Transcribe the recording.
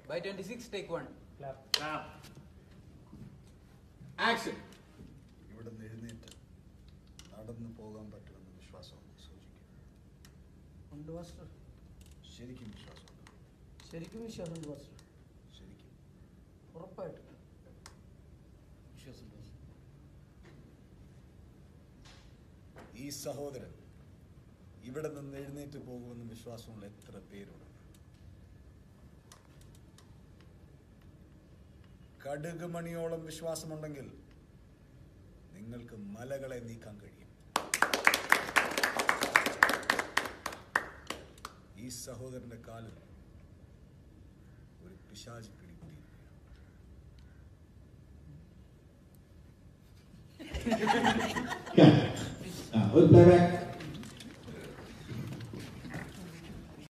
By 26, take one. Action ഇവിടെ നിന്ന് എഴുന്നേറ്റ് നടന്നു പോകാൻ പറ്റുമെന്ന് വിശ്വാസമുണ്ട് സൂചിക്കും ഉണ്ട് മാസ്റ്റർ ശരിക്കും വിശ്വാസമുണ്ട് ശരിക്കും വിശ്വാസമുണ്ട് മാസ്റ്റർ ശരിക്കും ഉറപ്പായിട്ടും ഈ സഹോദരൻ ഇവിടെ നിന്ന് എഴുന്നേറ്റ് പോകുമെന്ന് വിശ്വാസമുള്ള എത്ര പേരുണ്ട് കടുക് മണിയോളം വിശ്വാസമുണ്ടെങ്കിൽ നിങ്ങൾക്ക് മലകളെ നീക്കാൻ കഴിയും ഈ സഹോദരന്റെ കാലിൽ ഒരു പിശാചി പിടികൂടിയിരിക്കുകയാണ് ആ, ഒരു പ്ലേ ബാക്ക്